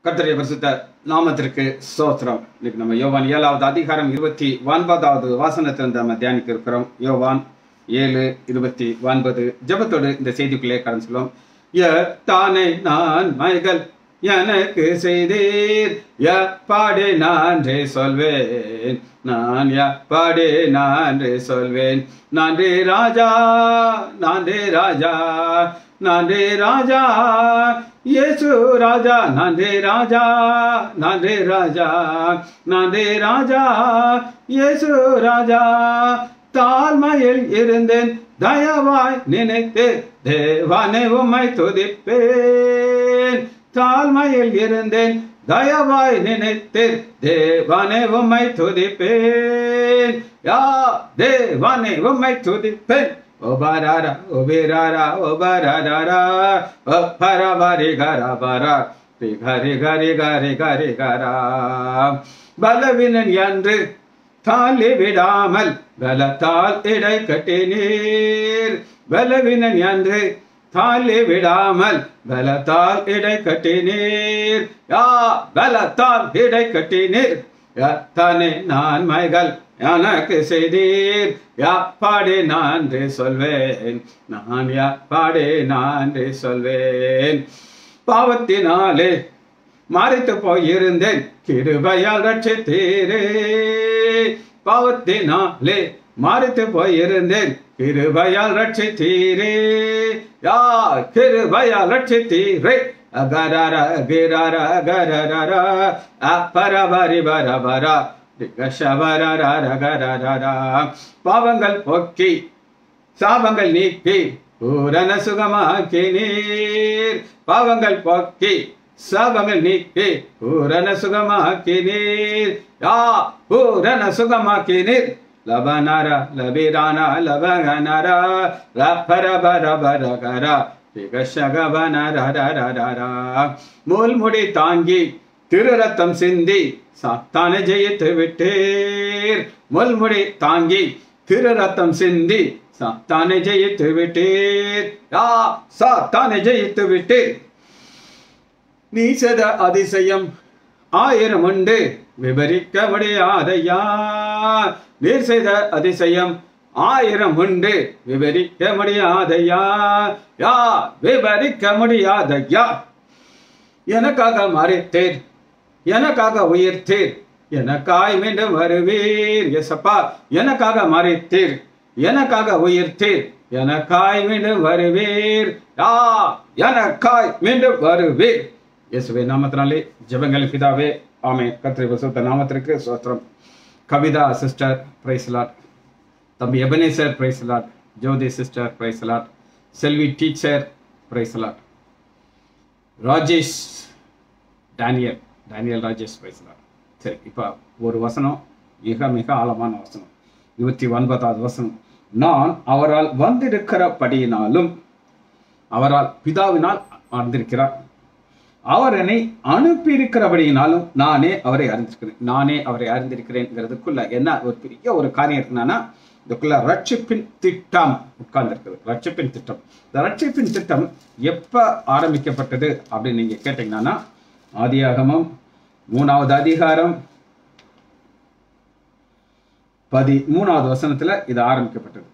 கர்த்தருடைய பரிசுத்த நாமத்திற்கு ஸ்தோத்திரம் இன்னைக்கு நம்ம யோவான் ஏழாவது அதிகாரம் இருபத்தி ஒன்பதாவது வாசனத்திலிருந்து நம்ம தியானிக்க இருக்கிறோம் யோவான் ஏழு இருபத்தி ஒன்பது ஜெபத்தோடு இந்த செய்திக்குள்ளே கடந்து செல்வோம் தானே நான் மைகள் எனக்கு செய்தீர் எப்பாடி நான்றே சொல்வேன் நான் எப்பாடி நான்றே சொல்வேன் நன்றி ராஜா நன்றி ராஜா நன்றி ராஜா இயேசு ராஜா நன்றி ராஜா நன்றி ராஜா நன்றி ராஜா இயேசு ராஜா தாழ்மையில் இருந்தேன் தயவாய் நினைத்து தேவானை உம்மை துதிப்பேன் தாழ்மையில் இருந்தேன் தயவாய் நினைத்து தேவானை உம்மை துதிப்பேன் யா தேவானை உம்மை துதிப்பேன் ஒபராரா ஒபிராரா ஒபராரா ஒபரபரி கரபரா கரி கரி கரி கரி கரா பலவினன் என்று தாலி விடாமல் பலத்தால் இடை கட்டினீர் பலவினன் என்று தாலி விடாமல் பலத்தால் இடை கட்டினீர் யா பலத்தால் இடை கட்டினீர் எத்தனை நான் மைகள் எனக்கு செய்தீர் யாப்பாடி நான்றே சொல்வேன் நான் யாப்பாடி நான்றே சொல்வேன் பாவத்தினாலே மறைத்து போயிருந்தேன் கிருபையால் ரட்சித்தீரே பாவத்தினாலே மறைத்து போயிருந்தேன் கிருபையால் ரட்சித்தீரே யா கிருபையால் ரட்சித்தீரே அகரர கிரர கரர அப்பரபரி பரபரா பாவங்கள் போக்கி சாபங்கள் நீக்கி பூரண சுகமாக்கி நீர் பாவங்கள் போக்கி சாபங்கள் நீக்கி பூரண சுகமாக்கி நீர் யா பூரண சுகமாக்கி நீர் லபனர லபிரான லபகனர லபரபரபரகர முள்முடி தாங்கி திரு ரத்தம் சிந்தி சாத்தானை ஜெயித்து விட்டீர் முள்முடி தாங்கி திரு ரத்தம் சிந்தி சாத்தானை ஜெயித்து விட்டீர் யா சாத்தானை ஜெயித்து விட்டீர் நீ செய்த அதிசயம் ஆயிரம் உண்டு விவரிக்க முடியாதையா நீர் செய்த அதிசயம் ஆயிரம் உண்டு விவரிக்க முடியாதையா யா விவரிக்க முடியாதையா எனக்காக மறைத்தீர் எனக்காக உயிர்த்தீர் எனக்காய் மீண்டும் வருவீர் எசப்பா எனக்காக மறைத்தீர் எனக்காக உயிர்த்தீர் எனக்காய் மீண்டும் வருவீர் யா எனக்காய் மீண்டும் வருவீர் இயேசுவே நாமத்தினாலே ஜெபங்கள் பிதாவே ஆமே கத்திரி வசுத்த நாமத்திற்கு சோத்திரம் கவிதா சிஸ்டர் பிரைஸ்லாட் தம்பி Ebenezer praise lord Jyothi sister praise lord Selvi teacher praise lord Rajesh Daniel Daniel Rajesh praise lord சரி இப்போ ஒரு வசனம் மிக மிக ஆழமான வசனம் இருபத்தி ஒன்பதாவது வசனம் நான் அவரால் வந்திருக்கிறபடியினாலும் அவரால் பிதாவினால் வந்திருக்கிறார் அவர் என்னை அனுப்பியிருக்கிறபடியினாலும் நானே அவரை அறிந்திருக்கிறேன் நானே அவரை அறிந்திருக்கிறேன்ங்கிறதுக்குள்ள என்ன ஒரு பெரிய ஒரு காரியம் இருக்குன்னா இதுக்குள்ள ரட்சிப்பின் திட்டம் உட்கார்ந்துருக்குது ரட்சிப்பின் திட்டம் இந்த ரட்சிப்பின் திட்டம் எப்போ ஆரம்பிக்கப்பட்டது அப்படின்னு நீங்கள் கேட்டீங்கன்னா ஆதியாகமம் மூணாவது அதிகாரம் பதி மூணாவது வசனத்துல இது ஆரம்பிக்கப்பட்டது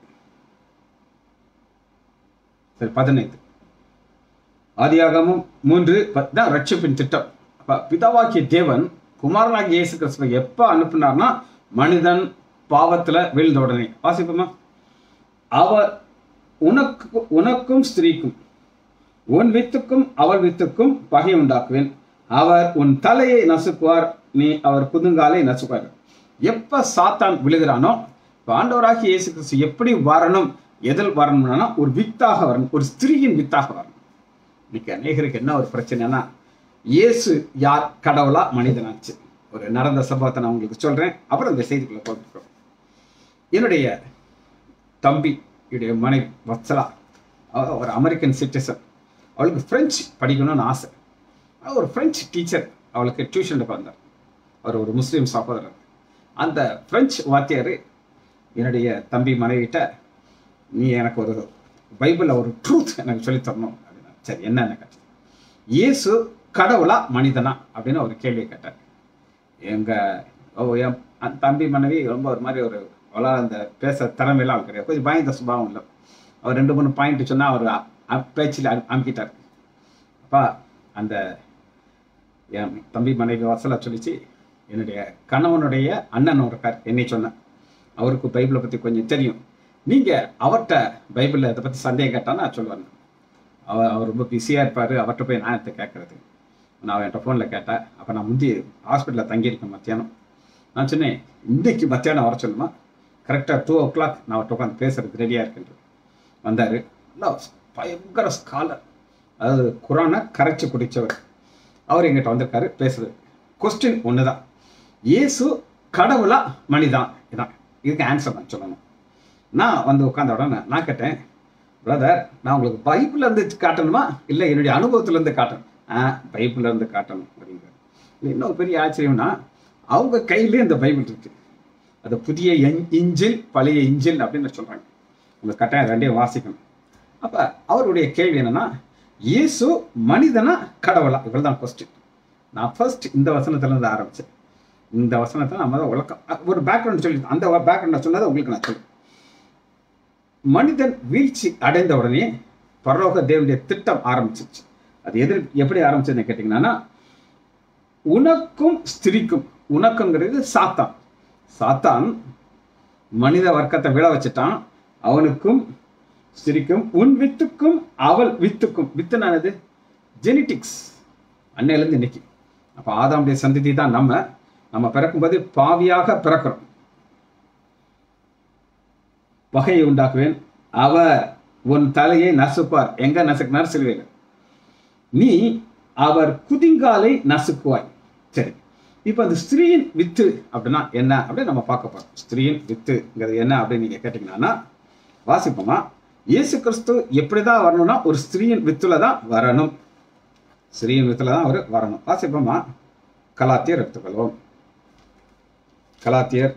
சரி பதினைந்து ஆதியாகமும் மூன்று தான் ரட்சிப்பின் திட்டம் அப்ப பிதாவாக்கிய தேவன் குமாரனாகிய இயேசு கிறிஸ்துவை எப்ப அனுப்புனார்னா மனிதன் பாவத்துல வீழ்ந்த உடனே வாசிப்போமா அவர் உனக்கு உனக்கும் ஸ்திரீக்கும் உன் வித்துக்கும் அவள் வித்துக்கும் பகை உண்டாக்குவேன் அவர் உன் தலையை நசுக்குவார் நீ அவர் குதுங்காலை நசுக்குவார் எப்ப சாத்தான் விழுகிறானோ ஆண்டவராகி இயேசு கிறிஸ்து எப்படி வரணும் எதில் வரணும்னா ஒரு வித்தாக வரணும் ஒரு ஸ்திரீயின் வித்தாக வரணும் இன்னைக்கு அநேகருக்கு என்ன ஒரு பிரச்சனைனா இயேசு யார் கடவுளா மனிதனாச்சு ஒரு நடந்த சம்பவத்தை நான் உங்களுக்கு சொல்றேன் அப்புறம் இந்த செய்திக்குள்ள போட்டுக்கிறோம் என்னுடைய தம்பி என்னுடைய மனைவி வத்சலா அவ ஒரு அமெரிக்கன் சிட்டிசன் அவளுக்கு ஃப்ரெஞ்சு படிக்கணும்னு ஆசை ஒரு ஃப்ரெஞ்சு டீச்சர் அவளுக்கு டியூஷனுக்கு வந்தார் அவர் ஒரு முஸ்லீம் சகோதரர் அந்த ஃப்ரெஞ்சு வாத்தியார் என்னுடைய தம்பி மனைவிட்ட நீ எனக்கு ஒரு பைபிளில் ஒரு ட்ரூத் எனக்கு சொல்லித் தரணும் அப்படின்னா சரி என்ன எனக்கு இயேசு கடவுளா மனிதனா அப்படின்னு ஒரு கேள்வி கேட்டார் எங்க ஓ, என் அ- தம்பி மனைவி ரொம்ப ஒரு மாதிரி ஒரு அவ்வளோ அந்த பேச திறமையெல்லாம் அவருக்கு கிடையாது கொஞ்சம் பயந்த சுபாவம் இல்லை அவர் ரெண்டு மூணு பாயிண்ட் சொன்னா அவர் அ- அ- பேச்சில் அம்- அமுக்கிட்டார் அப்பா அந்த என் தம்பி மனைவி வசலா சொல்லிச்சு என்னுடைய கணவனுடைய அண்ணன் இருக்கார் என்னை சொன்னேன் அவருக்கு பைபிளை பற்றி கொஞ்சம் தெரியும் நீங்கள் அவர்கிட்ட பைபிளில் இதை பற்றி சந்தேகம் கேட்டான்னா சொல்லுவாங்க அவர் அவர் ரொம்ப பிஸியாக இருப்பார் அவர்கிட்ட போய் நான் எடுத்து கேட்கறது நான் அவன்கிட்ட ஃபோனில் கேட்டேன் அப்போ நான் முந்தி ஹாஸ்பிட்டலில் தங்கியிருக்கேன் மத்தியானம் நான் சொன்னேன் இன்னைக்கு மத்தியானம் வர சொல்லுமா கரெக்டாக டூ ஓ கிளாக் நான் அவர்கிட்ட உட்காந்து பேசுறதுக்கு ரெடியாக இருக்குன்றது வந்தார் நல்லா பயங்கர ஸ்காலர் அதாவது குரானை கரைச்சி குடித்தவர் அவர் எங்கிட்ட வந்திருக்காரு பேசுறது கொஸ்டின் ஒன்று தான் இயேசு கடவுளா மனிதான் இதான் இதுக்கு ஆன்சர் நான் சொல்லணும் நான் வந்து உட்காந்த உடனே நான் கேட்டேன் பிரதர் நான் உங்களுக்கு பைபிள்ல இருந்து காட்டணுமா இல்லை என்னுடைய அனுபவத்துல இருந்து காட்டணும் ஆ பைபிள்ல இருந்து காட்டணும் அப்படிங்கிறார் இது இன்னும் பெரிய ஆச்சரியம்னா அவங்க கையிலே இந்த பைபிள் இருக்கு அது புதிய என்- இஞ்சில் பழைய இஞ்சில் அப்படின்னு சொல்றாங்க உங்க கட்டாயம் ரெண்டையும் வாசிக்கணும் அப்ப அவருடைய கேள்வி என்னன்னா இயேசு மனிதனா கடவுளா இவ்வளவுதான் கொஸ்டின் நான் ஃபர்ஸ்ட் இந்த வசனத்துல இருந்து ஆரம்பிச்சேன் இந்த வசனத்தை நம்ம தான் விளக்கம் ஒரு பேக்ரவுண்ட் சொல்லி அந்த பேக்ரவுண்ட் சொன்னதை உங்களுக்கு நான் சொல்லுவேன் மனிதன் வீழ்ச்சி அடைந்த உடனே பரலோக தேவனுடைய திட்டம் ஆரம்பிச்சிருச்சு அது எதிர் எப்படி ஆரம்பிச்சதுன்னு கேட்டிங்கன்னா உனக்கும் ஸ்திரிக்கும் உனக்குங்கிறது சாத்தான் சாத்தான் மனித வர்க்கத்தை விழ வச்சுட்டான் அவனுக்கும் ஸ்திரிக்கும் உன் வித்துக்கும் அவள் வித்துக்கும் வித்துனானது ஜெனட்டிக்ஸ் அன்னையிலேருந்து இன்னைக்கு அப்போ ஆதாமுடைய சந்ததி தான் நம்ம நம்ம பிறக்கும்போது பாவியாக பிறக்கிறோம் வகையை உண்டாக்குவேன் அவர் உன் தலையை நசுப்பார் எங்க நசுக்கினார் சிலுவையில் நீ அவர் குதிங்காலை நசுக்குவாய் சரி இப்போ அந்த ஸ்திரீயின் வித்து அப்படின்னா என்ன அப்படின்னு நம்ம பார்க்க போறோம் ஸ்திரீயின் வித்துங்கிறது என்ன அப்படின்னு நீங்க கேட்டீங்கன்னா வாசிப்போமா இயேசு கிறிஸ்து எப்படிதான் வரணும்னா ஒரு ஸ்திரீயின் வித்துல தான் வரணும் ஸ்திரீயின் வித்துல தான் அவர் வரணும் வாசிப்போமா கலாத்தியர் எடுத்துக்கொள்வோம் கலாத்தியர்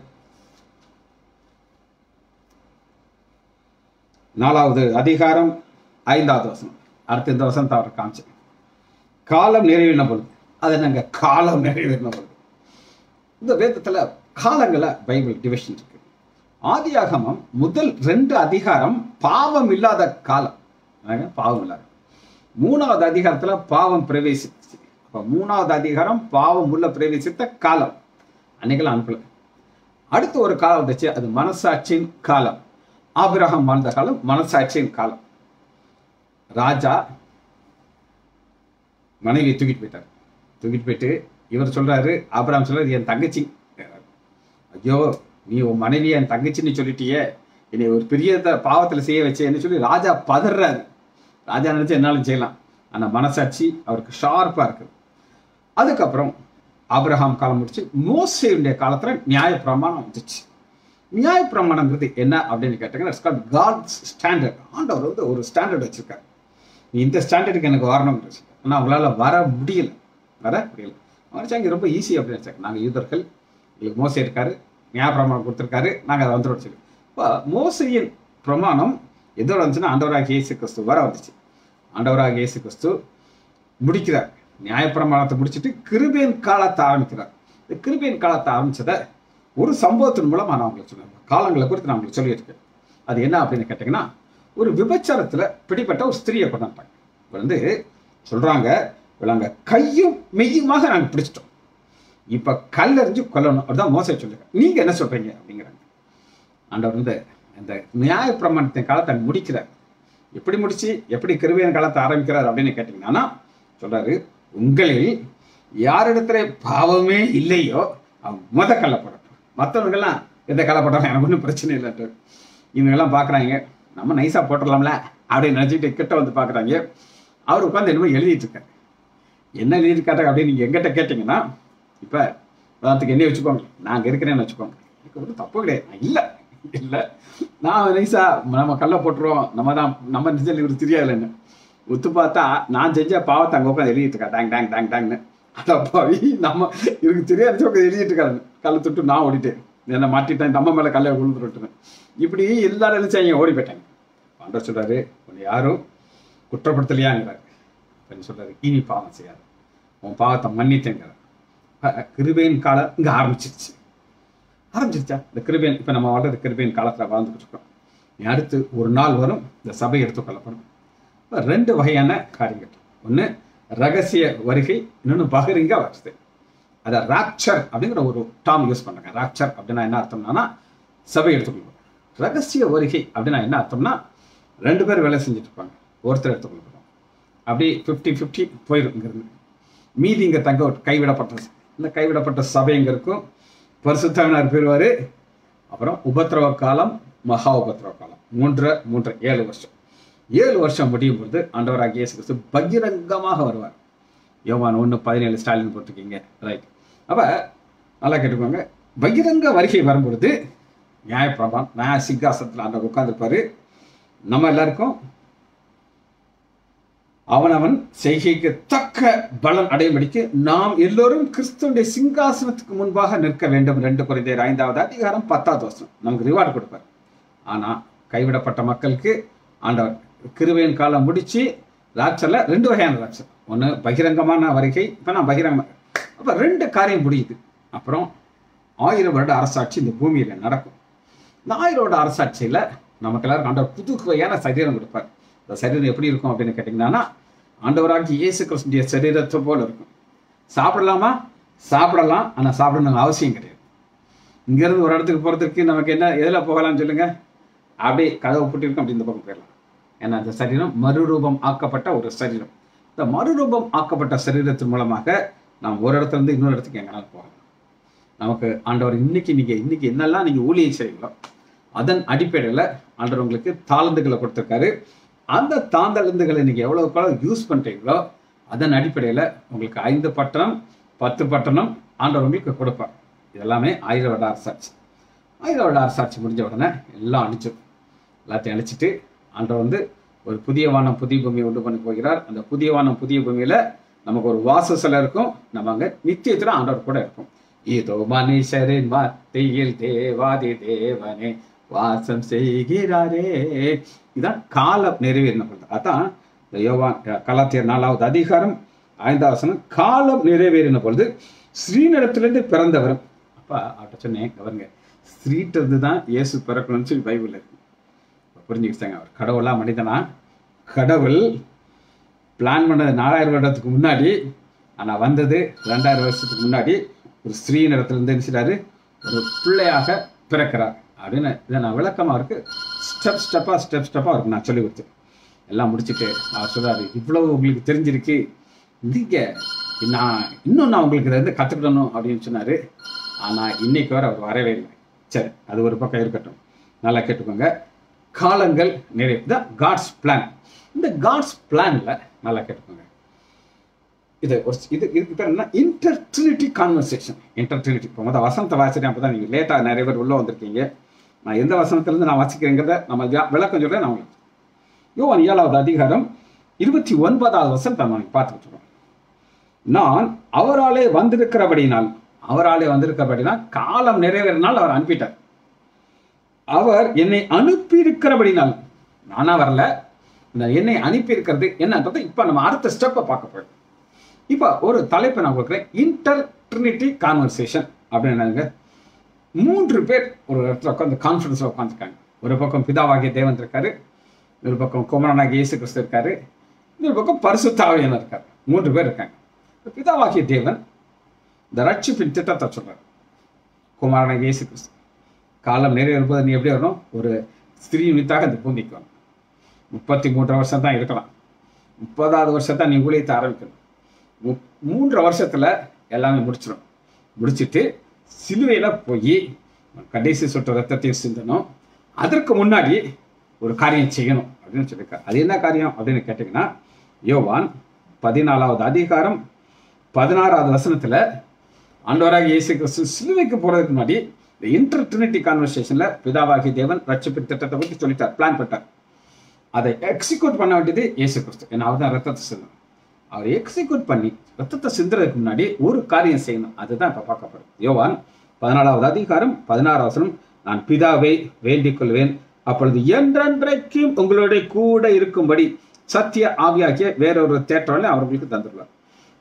நாலாவது அதிகாரம் ஐந்தாவது வசனம் அடுத்த இந்த வசனத்தை அவர் காமிச்சு காலம் நிறைவேறின பொழுது அது நாங்க காலம் நிறைவேறின பொழுது இந்த வேதத்துல காலங்களை பைபிள் டிவிஷன் இருக்கு ஆதியாகமம் முதல் ரெண்டு அதிகாரம் பாவம் இல்லாத காலம் அதாங்க பாவம் இல்லாத மூணாவது அதிகாரத்துல பாவம் பிரவேசிச்சு அப்ப மூணாவது அதிகாரம் பாவம் உள்ள பிரவேசித்த காலம் அன்னைக்கெல்லாம் அனுப்பல அடுத்து ஒரு காலம் வந்துச்சு அது மனசாட்சியின் காலம் ஆபிரகாம் வாழ்ந்த காலம் மனசாட்சியின் காலம் ராஜா மனைவியை தூக்கிட்டு போயிட்டார் தூக்கிட்டு போயிட்டு இவர் சொல்றாரு ஆபிரகாம் சொல்றாரு என் தங்கச்சி ஐயோ நீ உன் மனைவி என் தங்கச்சின்னு சொல்லிட்டியே என்னை ஒரு பெரிய த- பாவத்துல செய்ய வச்சேன்னு சொல்லி ராஜா பதறாரு ராஜா நினைச்சு என்னாலும் செய்யலாம் ஆனா மனசாட்சி அவருக்கு ஷார்ப்பா இருக்கு அதுக்கப்புறம் ஆபிரகாம் காலம் முடிச்சு மோசேயுடைய காலத்துல நியாய பிரமாணம் வந்துச்சு நியாய பிரமாணங்கிறது என்ன அப்படின்னு கேட்டீங்கன்னா காட்ஸ் ஸ்டாண்டர்ட் ஆண்டவர் வந்து ஒரு ஸ்டாண்டர்ட் வச்சிருக்காரு நீ இந்த ஸ்டாண்டர்டுக்கு எனக்கு வரணுங்கிறது ஆனால் அவங்களால வர முடியல வர முடியல நினச்சாங்க ரொம்ப ஈஸி அப்படின்னு நினச்சாங்க நாங்கள் யூதர்கள் எங்களுக்கு மோசை இருக்காரு நியாய பிரமாணம் கொடுத்துருக்காரு நாங்கள் அதை வந்துடும் சொல்லி இப்போ மோசையின் பிரமாணம் எதோட வந்துச்சுன்னா ஆண்டவராக இயேசு கிறிஸ்து வர வந்துச்சு ஆண்டவராக இயேசு கிறிஸ்து முடிக்கிறார் நியாயப்பிரமாணத்தை முடிச்சிட்டு கிருபேன் காலத்தை ஆரம்பிக்கிறார் இந்த கிருபேன் காலத்தை ஆரம்பிச்சதை ஒரு சம்பவத்தின் மூலமா நான் உங்களுக்கு சொன்னேன் காலங்களை குறித்து நான் உங்களுக்கு சொல்லியிருக்கேன் அது என்ன அப்படின்னு கேட்டிங்கன்னா ஒரு விபச்சாரத்துல பிடிப்பட்ட ஒரு ஸ்திரியை கொண்டாண்டாங்க இப்போ வந்து சொல்றாங்க இவங்க கையும் மெய்யுமாக நாங்கள் பிடிச்சிட்டோம் இப்ப கல்லறிஞ்சு கொல்லணும் அப்படிதான் மோசை சொல்லுங்க நீங்க என்ன சொல்றீங்க அப்படிங்கிறாங்க ஆண்டவர் வந்து இந்த நியாய பிரமாணத்தின் காலத்தை முடிக்கிறார் எப்படி முடிச்சு எப்படி கிருபையின் காலத்தை ஆரம்பிக்கிறார் அப்படின்னு கேட்டீங்கன்னா சொல்றாரு உங்களில் யாரிடத்துல பாவமே இல்லையோ அவன் முத கள்ளப்படட்டும் மற்றவங்கெல்லாம் எந்த கள்ளப்பட்டாலும் எனக்கு ஒன்றும் பிரச்சனை இல்லைட்டு இவங்கெல்லாம் பார்க்குறாங்க நம்ம நைஸாக போட்டுடலாம்ல அப்படின்னு நினச்சிட்டு கிட்ட வந்து பார்க்குறாங்க அவர் உட்காந்து என்னமோ எழுதிட்டு இருக்காரு என்ன எழுதியிருக்காரு அப்படின்னு நீங்கள் எங்கிட்ட கேட்டிங்கன்னா இப்போ உதாரணத்துக்கு என்ன வச்சுக்கோங்க நாங்கள் இருக்கிறேன்னு வச்சுக்கோங்க எனக்கு ஒன்றும் தப்பு கிடையாது நான் இல்லை இல்லை நான் நைஸா நம்ம கல்ல போட்டுருவோம் நம்ம தான் நம்ம நிஜம் இவருக்கு தெரியாதுன்னு ஒத்து பார்த்தா நான் செஞ்ச பாவத்தை அங்கே உட்காந்து எழுதிட்டு இருக்கா டேங் டேங் டேங் டேங்னு அதான் பாவி நம்ம இவருக்கு தெரியாது உட்காந்து எழுதிட்டு இருக்காரு கல்லை தொட்டு நான் ஓடிட்டேன் என்ன மாட்டிட்டேன் நம்ம மேலே கல்லை விழுந்துருட்டுன்னு இப்படி எல்லாரும் நினைச்சாங்க ஓடி போயிட்டாங்க ஆண்டவர் சொல்றாரு உன்னை யாரும் குற்றப்படுத்தலையாங்கிறாரு அப்படின்னு சொல்றாரு இனி பாவம் செய்யாது உன் பாவத்தை மன்னித்தேங்கிற அஹ், கிருபையின் காலம் இங்கே ஆரம்பிச்சிருச்சு ஆரம்பிச்சிருச்சா இந்த கிருபையின் இப்போ நம்ம வாழ்றது கிருபையின் காலத்தில் வாழ்ந்துக்கிட்டு இருக்கோம் நீ அடுத்து ஒரு நாள் வரும் இந்த சபை எடுத்துக்கொள்ளப்படும் இப்ப ரெண்டு வகையான காரியங்கள் ஒன்று ரகசிய வருகை இன்னொன்று பகிரிங்க வருது அதை ராப்சர் அப்படிங்கிற ஒரு டாம் யூஸ் பண்ணுறாங்க ராப்சர் அப்படின்னா என்ன அர்த்தம்னா சபை எடுத்துக்கொள்வோம் ரகசிய வருகை அப்படின்னா என்ன அர்த்தம்னா ரெண்டு பேர் வேலை செஞ்சுட்டு இருப்பாங்க ஒருத்தர் எடுத்துக்கொள்வோம் அப்படி ஃபிஃப்டி ஃபிஃப்டி போயிடும் இங்கிருந்து மீதி இங்கே தங்க விட்டு கைவிடப்பட்ட இந்த கைவிடப்பட்ட சபை இங்கே இருக்கும் பரிசுத்தவனார் பெறுவார் அப்புறம் உபத்திரவ காலம் மகா உபத்திரவ காலம் மூன்று மூன்று ஏழு வருஷம் ஏழு வருஷம் முடியும் பொழுது ஆண்டவராகிய இயேசு கிறிஸ்து பகிரங்கமாக வருவார் யோவான் ஒன்று பதினேழு ஸ்டாலின் போட்டிருக்கீங்க ரைட் அப்போ நல்லா கேட்டுக்கோங்க பகிரங்க வருகை வரும்பொழுது நியாயப்பிரமான் நியாய சிங்காசனத்தில் ஆண்டவர் உட்கார்ந்திருப்பாரு நம்ம எல்லாருக்கும் அவனவன் செய்கைக்கு தக்க பலன் அடையும்படிக்கு நாம் எல்லோரும் கிறிஸ்துவனுடைய சிங்காசனத்துக்கு முன்பாக நிற்க வேண்டும் ரெண்டு குறைந்தர் ஐந்தாவது அதிகாரம் பத்தாவது வருஷம் நமக்கு ரிவார்டு கொடுப்பார் ஆனா கைவிடப்பட்ட மக்களுக்கு ஆண்டவர் கிருபையின் காலம் முடிச்சு ராட்சர்ல ரெண்டு வகையான ராட்சர் ஒன்று பகிரங்கமான வருகை இப்போ நான் பகிரங்க அப்போ ரெண்டு காரியம் முடியுது அப்புறம் ஆயிரம் வருட அரசாட்சி இந்த பூமியில் நடக்கும் இந்த ஆயிரம் வருட அரசாட்சியில் நமக்கு எல்லாரும் ஆண்டவர் புது வகையான சரீரம் கொடுப்பார் இந்த சரீரம் எப்படி இருக்கும் அப்படின்னு கேட்டிங்கன்னா ஆண்டவராகி இயேசு கிறிஸ்துடைய சரீரத்தை போல இருக்கும் சாப்பிடலாமா சாப்பிடலாம் ஆனால் சாப்பிடணுங்க அவசியம் கிடையாது இங்கேருந்து ஒரு இடத்துக்கு போகிறதுக்கு நமக்கு என்ன எதில் போகலாம்னு சொல்லுங்க அப்படியே கதவை பூட்டிருக்கும் அப்படி இந்த பக்கம் போயிடலாம் ஏன்னா அந்த சரீரம் மறுரூபம் ஆக்கப்பட்ட ஒரு சரீரம் இந்த மறுரூபம் ஆக்கப்பட்ட சரீரத்தின் மூலமாக நாம் ஒரு இடத்துல இருந்து இன்னொரு இடத்துக்கு எங்கனாலும் போகலாம் நமக்கு ஆண்டவர் இன்னைக்கு நீங்க இன்னைக்கு என்னெல்லாம் நீங்க ஊழியம் செய்வீங்களோ அதன் அடிப்படையில் ஆண்டவர் உங்களுக்கு தாளந்துகளை கொடுத்துருக்காரு அந்த தாந்தழுந்துகளை நீங்க எவ்வளவுக்கு எவ்வளவு யூஸ் பண்றீங்களோ அதன் அடிப்படையில் உங்களுக்கு ஐந்து பட்டணம் பத்து பட்டணம் ஆண்டவர் உங்களுக்கு கொடுப்பார் இதெல்லாமே ஆயிரம் வருட அரசாட்சி ஆயிரம் வருட அரசாட்சி முடிஞ்ச உடனே எல்லாம் அழிச்சிடும் எல்லாத்தையும் அழிச்சிட்டு ஆண்டவர் வந்து ஒரு புதிய வானம் புதிய பூமியை உண்டு பண்ணி போகிறார் அந்த புதிய வானம் புதிய பூமியில நமக்கு ஒரு வாசஸ்தலம் இருக்கும் நம்ம அங்க நித்தியத்துல ஆண்டவர் கூட இருக்கும் இதோ மனுஷரின் வார்த்தையில் தேவாதி தேவனே வாசம் செய்கிறாரே இதான் காலம் நிறைவேறின பொழுது அதான் இந்த யோவான் கலாத்தியர் நாலாவது அதிகாரம் ஐந்தாவது வசனம் காலம் நிறைவேறின பொழுது ஸ்ரீனிடத்திலிருந்து பிறந்தவரும் அப்பா அவர்கிட்ட சொன்னேன் கவருங்க ஸ்ரீட்டிருந்து தான் இயேசு பிறக்கணும்னு சொல்லி பைபிள் இருக்கு புரிஞ்சுக்கிட்டாங்க அவர் கடவுளா மனிதனா கடவுள் பிளான் பண்ணது நாலாயிரம் வருடத்துக்கு முன்னாடி ஆனால் வந்தது ரெண்டாயிரம் வருஷத்துக்கு முன்னாடி ஒரு ஸ்ரீ இடத்துல இருந்து நினைச்சிட்டாரு ஒரு பிள்ளையாக பிறக்கிறார் அப்படின்னு இதை நான் விளக்கமாக அவருக்கு ஸ்டெப் ஸ்டெப்பாக ஸ்டெப் ஸ்டெப்பாக அவருக்கு நான் சொல்லி கொடுத்தேன் எல்லாம் முடிச்சுட்டு அவர் சொல்றாரு இவ்வளவு உங்களுக்கு தெரிஞ்சிருக்கு நீங்க நான் இன்னும் நான் உங்களுக்கு இதை வந்து கற்றுக்கிடணும் அப்படின்னு சொன்னாரு ஆனால் இன்னைக்கு வரை அவர் வரவே இல்லை சரி அது ஒரு பக்கம் இருக்கட்டும் நல்லா கேட்டுக்கோங்க காலங்கள் நிறைவு தான் காட்ஸ் பிளான் இந்த காட்ஸ் பிளான்ல நல்லா கேட்டுக்கோங்க இது ஒரு இது இதுக்கு பேர் என்ன inter trinity conversation inter trinity இப்போ மொதல் வசனத்தை வாசிட்டேன் அப்போ தான் நீங்கள் லேட்டாக நிறைய பேர் உள்ளே வந்திருக்கீங்க நான் எந்த வசனத்துலேருந்து நான் வாசிக்கிறேங்கிறத நம்ம விள- விளக்கம் சொல்கிறேன் நான் உங்களுக்கு யோவான் ஏழாவது அதிகாரம் இருபத்தி ஒன்பதாவது வசனத்தை நம்ம பார்த்துக்கிட்டு இருக்கோம் நான் அவராலே வந்திருக்கிறபடினால் அவராலே வந்திருக்கிறபடினால் காலம் நிறைவேறினால் அவர் அனுப்பிட்டார் அவர் என்னை அனுப்பி இருக்கிறபடினால் நானா வரல இந்த என்னை அனுப்பி இருக்கிறது என்னன்றது இப்ப நம்ம அடுத்த ஸ்டெப்பை பார்க்க போறோம் இப்போ ஒரு தலைப்பை நான் கொடுக்குறேன் இன்டர் ட்ரினிட்டி கான்வர்சேஷன் அப்படின்னு என்னங்க மூன்று பேர் ஒரு இடத்துல உட்காந்து கான்ஃபரன்ஸ்ல உட்காந்துருக்காங்க ஒரு பக்கம் பிதாவாகிய தேவன் இருக்காரு இன்னொரு பக்கம் குமரனாகிய இயேசு கிறிஸ்து இருக்காரு இன்னொரு பக்கம் பரிசுத்தாவியன் இருக்காரு மூன்று பேர் இருக்காங்க பிதாவாகிய தேவன் இந்த ரட்சிப்பின் திட்டத்தை சொல்றாரு குமாரனாகிய இயேசு கிறிஸ்து காலம் நிறைவேறும்போது நீ எப்படி வரணும் ஒரு ஸ்திரீ நித்தாக இந்த பூமிக்கு வரணும் முப்பத்தி மூன்று வருஷம் தான் இருக்கலாம் முப்பதாவது வருஷம் தான் நீ ஊழியத்தை ஆரம்பிக்கணும் மு- மூன்று வருஷத்துல எல்லாமே முடிச்சிடும் முடிச்சிட்டு சிலுவையில போய் கடைசி சொட்டு ரத்தத்தையும் சிந்தணும் அதற்கு முன்னாடி ஒரு காரியம் செய்யணும் அப்படின்னு சொல்லியிருக்காரு அது என்ன காரியம் அப்படின்னு கேட்டிங்கன்னா யோவான் பதினாலாவது அதிகாரம் பதினாறாவது வசனத்துல ஆண்டவராக இயேசு கிறிஸ்து சிலுவைக்கு போறதுக்கு முன்னாடி இந்த இன்டர் ட்ரினிட்டி கான்வர்சேஷன்ல பிதாவாகி தேவன் ரட்சிப்பு திட்டத்தை பற்றி சொல்லிட்டார் பிளான் பண்ணிட்டார் அதை எக்ஸிக்யூட் பண்ண வேண்டியது இயேசு கிறிஸ்து ஏன்னா அவர் தான் ரத்தத்தை சிந்தணும் அவர் எக்ஸிக்யூட் பண்ணி ரத்தத்தை சிந்துறதுக்கு முன்னாடி ஒரு காரியம் செய்யணும் அதுதான் இப்ப பார்க்கப்படும் யோவான் பதினாலாவது அதிகாரம் பதினாறாவது வசனம் நான் பிதாவை வேண்டிக் கொள்வேன் அப்பொழுது என்றென்றைக்கும் உங்களுடைய கூட இருக்கும்படி சத்திய ஆவியாகிய வேறொரு தேற்றவனை அவர்களுக்கு தந்துள்ளார்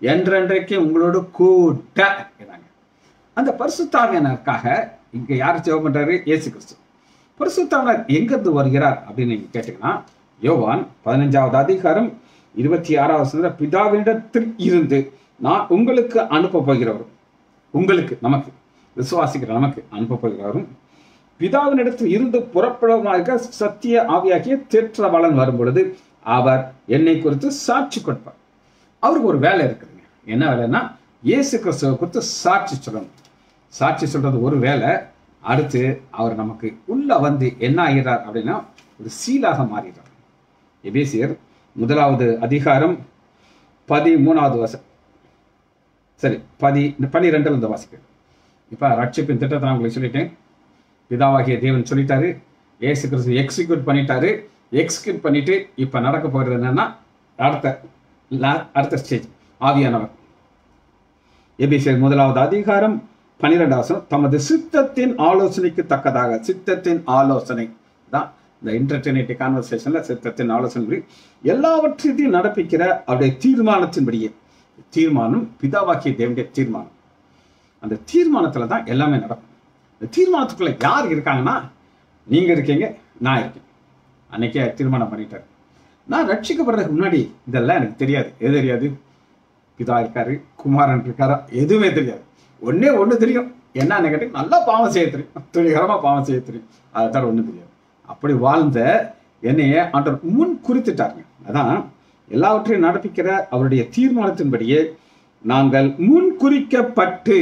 என்றென்றைக்கு உங்களோடு கூட்ட இதாங்க அந்த பரிசுத்தாவியனருக்காக இங்க யார் ஜெபம் பண்றாரு இயேசு கிறிஸ்து பரிசுத்தாவினர் எங்கிருந்து வருகிறார் அப்படின்னு நீங்க கேட்டீங்கன்னா யோவான் பதினஞ்சாவது அதிகாரம் இருபத்தி ஆறாவது வசனத்துல பிதாவினிடத்தில் இருந்து நான் உங்களுக்கு அனுப்ப போகிறவரும் உங்களுக்கு நமக்கு விசுவாசிக்கிற நமக்கு அனுப்ப போகிறவரும் பிதாவினிடத்தில் இருந்து புறப்படுவதாக சத்திய ஆவியாகிய தேற்றவாளன் வரும் பொழுது அவர் என்னை குறித்து சாட்சி கொடுப்பார் அவருக்கு ஒரு வேலை இருக்குதுங்க என்ன வேலைன்னா இயேசு கிறிஸ்துவை குறித்து சாட்சி சொல்லணும் சாட்சி சொல்றது ஒரு வேலை அடுத்து அவர் நமக்கு உள்ள வந்து என்ன ஆகிறார் அப்படின்னா ஒரு சீலாக மாறுகிறார் எபேசியர் முதலாவது அதிகாரம் பதிமூணாவது வசம் சரி பதி பனிரெண்டுல இருந்து வாசிக்கிறேன் இப்போ ரட்சிப்பின் திட்டத்தை நான் உங்களுக்கு சொல்லிட்டேன் பிதாவாகிய தேவன் சொல்லிட்டாரு ஏசு கிறிஸ்து எக்ஸிக்யூட் பண்ணிட்டாரு எக்ஸிக்யூட் பண்ணிட்டு இப்போ நடக்க போகிறது என்னன்னா அடுத்த லா- அடுத்த ஸ்டேஜ் ஆவியானவர் எபிசியர் முதலாவது அதிகாரம் பன்னிரெண்டாவது தமது சித்தத்தின் ஆலோசனைக்கு தக்கதாக சித்தத்தின் ஆலோசனை தான் இந்த இன்டர்டெனிட்டி கான்வர்சேஷன்ல சித்தத்தின் ஆலோசனை எல்லாவற்றையும் நடப்பிக்கிற அவருடைய தீர்மானத்தின்படியே தீர்மானம் பிதாவாக்கிய தேவனுடைய தீர்மானம் அந்த தீர்மானத்துல தான் எல்லாமே நடக்கும் இந்த தீர்மானத்துக்குள்ள யார் இருக்காங்கன்னா நீங்க இருக்கீங்க நான் இருக்கேன் அன்னைக்கே தீர்மானம் பண்ணிட்டாரு நான் ரட்சிக்கப்படுறதுக்கு முன்னாடி இதெல்லாம் எனக்கு தெரியாது எது தெரியாது பிதா இருக்காரு குமாரன் இருக்காரா எதுவுமே தெரியாது ஒண்ணே ஒண்ணு தெரியும் என்னன்னு கேட்டீங்க நல்லா பாவம் செய்ய தெரியும் துணிகரமா பாவம் செய்ய தெரியும் அதை தவிர ஒண்ணும் தெரியாது அப்படி வாழ்ந்த என்னைய ஆண்டவர் முன் குறித்துட்டாருங்க அதான் எல்லாவற்றையும் நடப்பிக்கிற அவருடைய தீர்மானத்தின்படியே நாங்கள் முன் குறிக்கப்பட்டு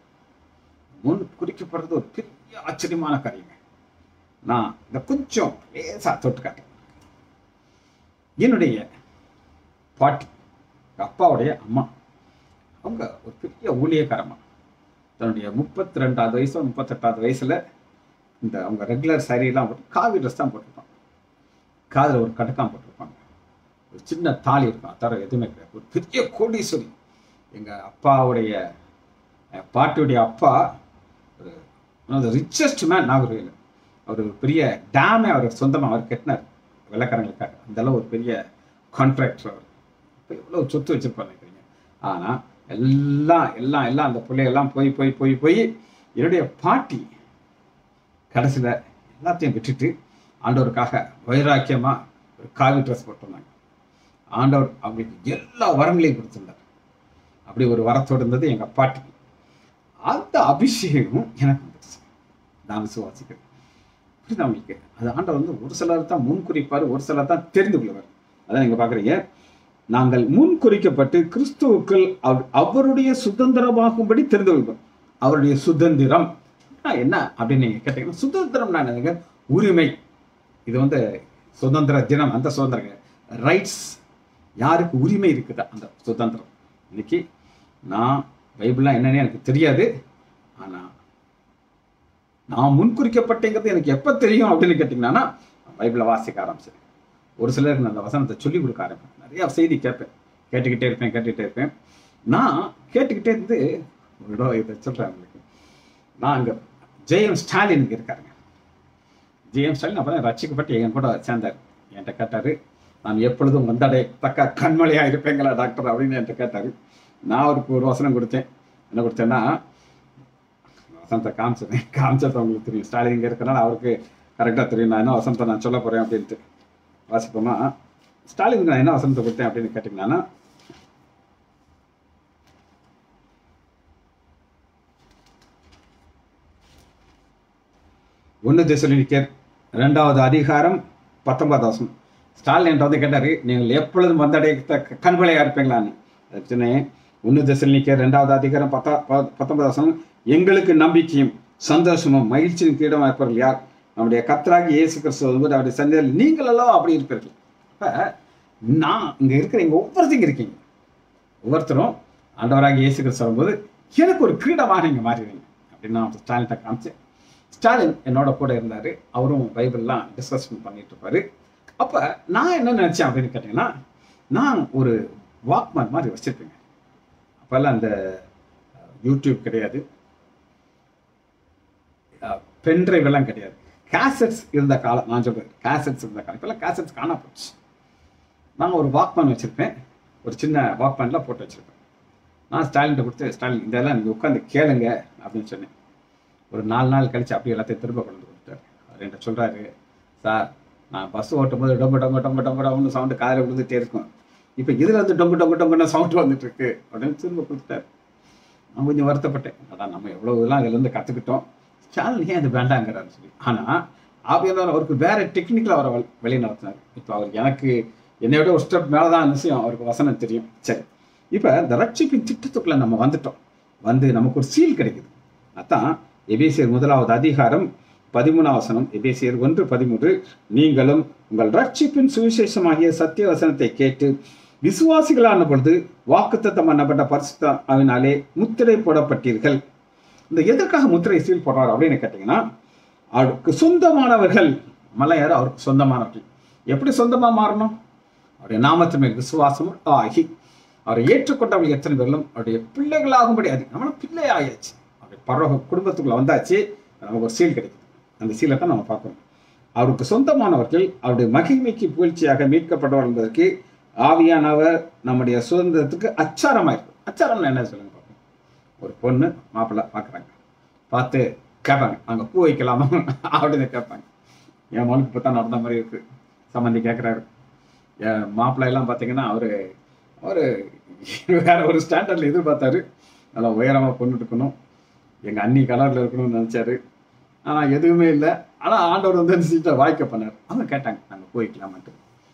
முன் குறிக்கப்படுறது ஒரு பெரிய ஆச்சரியமான காரியங்க நான் இந்த கொஞ்சம் லேசா தொட்டு காட்டுறேன் என்னுடைய பாட்டி எங்க அப்பாவுடைய அம்மா அவங்க ஒரு பெரிய ஊழியக்காரம்மா தன்னுடைய முப்பத்தி ரெண்டாவது வயசு முப்பத்தெட்டாவது வயசுல இந்த அவங்க ரெகுலர் சாரியெல்லாம் போட்டு காவி ட்ரெஸ் தான் போட்டிருப்பாங்க காதில் ஒரு கடக்காம் போட்டிருப்பாங்க ஒரு சின்ன தாலி இருக்கும் அது தவிர எதுவுமே கிடையாது ஒரு பெரிய கோடீஸ்வரி எங்க அப்பாவுடைய அஹ், பாட்டியுடைய அப்பா ஒரு one of the richest man Nagercoil அவர் ஒரு பெரிய டேமே அவர் சொந்தமாக அவர் கட்டினார் வெள்ளக்காரங்களுக்காக அந்த அளவு ஒரு பெரிய கான்ட்ராக்டர் அவர் இப்போ எவ்வளோ சொத்து வச்சிருப்பாரு நினைக்கிறீங்க ஆனால் எல்லாம் எல்லாம் எல்லாம் அந்த பிள்ளையெல்லாம் போய் போய் போய் போய் என்னுடைய பாட்டி கடைசியில் எல்லாத்தையும் விட்டுட்டு ஆண்டவருக்காக வைராக்கியமாக ஒரு காவி ட்ரெஸ் போட்டிருந்தாங்க ஆண்டவர் அவங்களுக்கு எல்லா வரங்களையும் கொடுத்துருந்தார் அப்படி ஒரு வரத்தோடு இருந்தது எங்கள் பாட்டி அந்த அபிஷேகம் எனக்கு வந்துருச்சு நான் விசுவாசிக்கிறேன் புரியுதா உங்களுக்கு அது ஆண்டவர் வந்து ஒரு சிலர் தான் முன் குறிப்பார் ஒரு சிலர் தான் தெரிந்து கொள்வார் அதான் நீங்க பாக்குறீங்க நாங்கள் முன் குறிக்கப்பட்டு கிறிஸ்துவுக்குள் அவ- அவருடைய சுதந்திரமாகும்படி தெரிந்து கொள்வோம் அவருடைய சுதந்திரம் ஆ, என்ன அப்படின்னு நீங்க கேட்டீங்கன்னா சுதந்திரம் நான் என்னங்க உரிமை இது வந்து சுதந்திர தினம் அந்த சுதந்திரம் ரைட்ஸ் யாருக்கு உரிமை இருக்குதா அந்த சுதந்திரம் இன்னைக்கு நான் பைபிள்லாம் என்னன்னு எனக்கு தெரியாது ஆனா நான் முன்குறிக்கப்பட்டேங்கிறது எனக்கு எப்போ தெரியும் அப்படின்னு கேட்டிங்கன்னா பைபிளை வாசிக்க ஆரம்பிச்சேன் ஒரு சிலருக்கு நான் அந்த வசனத்தை சொல்லிக் கொடுக்க ஆரம்பிப்பேன் நிறைய செய்தி கேட்பேன் கேட்டுக்கிட்டே இருப்பேன் கேட்டுக்கிட்டே இருப்பேன் நான் கேட்டுக்கிட்டே இருந்து ஒரு இடம் இதை சொல்கிறேன் உங்களுக்கு நான் அங்கே ஜெயம் ஸ்டாலின் இங்க இருக்காருங்க ஜெயம் ஸ்டாலின் அப்போ ரட்சிக்கப்பட்டு என் கூட சேர்ந்தார் என்கிட்ட கேட்டார் நான் எப்பொழுதும் வந்தடை தக்க கண்மலையாக இருப்பேங்களா டாக்டர் அப்படின்னு என்கிட்ட கேட்டார் நான் அவருக்கு ஒரு வசனம் கொடுத்தேன் என்ன கொடுத்தேன்னா வசனத்தை காமிச்சது காமிச்சது உங்களுக்கு தெரியும் ஸ்டாலின் இங்கே இருக்கனால அவருக்கு கரெக்டாக தெரியும் நான் என்ன வசனத்தை நான் சொல்ல போகிறேன் அப்படின்ட்டு வாசிப்போமா ஸ்டாலினுக்கு நான் என்ன வசனத்தை கொடுத்தேன் அப்படின்னு கேட்டிங்கன்னா ஒன்று திசைக்கர் ரெண்டாவது அதிகாரம் பத்தொன்பது வசனம் ஸ்டாலின் என்கிட்ட வந்து கேட்டார் நீங்கள் எப்பொழுதும் வந்தடைய கண்பலையாக இருப்பீங்களான்னு அதுக்கு சொன்னேன் ஒன்று திசைக்கர் ரெண்டாவது அதிகாரம் பத்தா ப- பத்தொன்பது வசனம் எங்களுக்கு நம்பிக்கையும் சந்தோஷமும் மகிழ்ச்சியும் கீழமாக இருப்பவர்கள் யார் நம்முடைய கத்தராகி இயேசு கிறிஸ்து வந்து அவருடைய சந்தையில் நீங்கள் எல்லாம் அப்படி இருப்பீர்கள் அப்ப நான் இங்க இருக்கிற இங்க ஒவ்வொருத்தங்க இருக்கீங்க ஒவ்வொருத்தரும் ஆண்டவராகி இயேசு கிறிஸ்து வரும்போது எனக்கு ஒரு கிரீடமாக நீங்க மாறிடுவீங்க அப்படின்னு நான் ஸ்டாலின்ட்ட காமிச்சேன் ஸ்டாலின் என்னோட கூட இருந்தாரு அவரும் பைபிள்லாம் டிஸ்கஷன் பண்ணிட்டு இருப்பாரு அப்ப நான் என்ன நினைச்சேன் அப்படின்னு கேட்டீங்கன்னா நான் ஒரு வாக்மேன் மாதிரி வச்சிருப்பேங்க அப்பெல்லாம் அந்த அஹ், யூடியூப் கிடையாது பென்ட்ரைவ் எல்லாம் கிடையாது கேசட்ஸ் இருந்த காலம் நான் சொல்றேன் கேசட்ஸ் இருந்த காலம் இப்பெல்லாம் கேசட்ஸ் காணா போச்சு நான் ஒரு வாக்மேன் வச்சிருப்பேன் ஒரு சின்ன வாக்மேன்ல போட்டு வச்சிருப்பேன் நான் ஸ்டாலின்கிட்ட கொடுத்து ஸ்டாலின் இதெல்லாம் நீங்கள் உட்காந்து கேளுங்க அப்படின்னு சொன்னேன் ஒரு நாலு நாள் கழிச்சு அப்படியே எல்லாத்தையும் திரும்ப கொண்டு வந்து கொடுத்தாரு அவர் என்கிட்ட சொல்கிறாரு சார் நான் பஸ் ஓட்டும் போது டொம்பு டொம்பு டொம்பு டொம்பு டொம்புன்னு சவுண்டு காதில் விழுந்துட்டே இருக்கும் இப்போ இதில் வந்து டொம்பு டொம்பு டொம்புன்னு சவுண்டு வந்துட்டு இருக்கு அப்படின்னு திரும்ப கொடுத்துட்டாரு நான் கொஞ்சம் வருத்தப்பட்டேன் அதான் நம்ம எவ்வளோ இதெல்லாம் இதுலேருந்து கற்றுக்கிட்டோம் ஸ்டாலின் ஏன் அது வேண்டாங்கிறாரு சொல்லி ஆனால் ஆபியாளர் அவருக்கு வேற டெக்னிக்கில் அவரை வழி- வழி நடத்தினார் இப்போ அவருக்கு எனக்கு என்னை விட ஒரு ஸ்டெப் மேலே தான் விஷயம் அவருக்கு வசனம் தெரியும் சரி இப்போ இந்த ரட்சிப்பின் திட்டத்துக்குள்ள நம்ம வந்துட்டோம் வந்து நமக்கு ஒரு சீல் கிடைக்குது அதான் எபேசியர் முதலாவது அதிகாரம் பதிமூணாம் வசனம் எபேசியர் ஒன்று பதிமூன்று நீங்களும் உங்கள் ரட்சிப்பின் சுவிசேஷமாகிய சத்திய வசனத்தை கேட்டு விசுவாசிகளான பொழுது வாக்குத்தத்தம் பண்ணப்பட்ட பரிசுத்தாவினாலே முத்திரை போடப்பட்டீர்கள் இந்த எதற்காக முத்திரை சீல் போடுறாரு அப்படின்னு கேட்டிங்கன்னா அவருக்கு சொந்தமானவர்கள் மலையார் அவருக்கு சொந்தமானவர்கள் எப்படி சொந்தமா மாறணும் அவருடைய நாமத்து மேல் விசுவாசம் ஆகி அவரை ஏற்றுக்கொண்டவர்கள் எத்தனை பேர்களும் அவருடைய பிள்ளைகளாகும்படி அது நம்மளும் பிள்ளை ஆயாச்சு அவருடைய பரவ குடும்பத்துக்குள்ள வந்தாச்சு நமக்கு ஒரு சீல் கிடைக்குது அந்த சீலை தான் நம்ம பார்க்கணும் அவருக்கு சொந்தமானவர்கள் அவருடைய மகிமைக்கு புகழ்ச்சியாக மீட்கப்பட்டவர் என்பதற்கு ஆவியானவர் நம்முடைய சுதந்திரத்துக்கு அச்சாரமா இருக்கு அச்சாரம்னு என்ன சொல்லுங்க பார்ப்போம் ஒரு பொண்ணு மாப்பிள்ளை பார்க்குறாங்க பார்த்து கேட்பாங்க அங்கே பூ வைக்கலாமா அப்படின்னு கேட்பாங்க என் மனுக்கு இப்போ தான் நடந்த மாதிரி இருக்கு சம்மந்தி கேட்குறாரு என் மாப்பிள்ளை எல்லாம் பார்த்தீங்கன்னா அவர் அவர் வேற ஒரு ஸ்டாண்டர்டில் எதிர்பார்த்தாரு நல்லா உயரமாக பொண்ணு இருக்கணும் எங்கள் அண்ணி கலரில் இருக்கணும்னு நினச்சாரு ஆனால் எதுவுமே இல்லை ஆனால் ஆண்டவர் வந்து அந்த சீட்டை வாய்க்க பண்ணார் அவங்க கேட்டாங்க நாங்கள் போய்க்கலாமான்ட்டு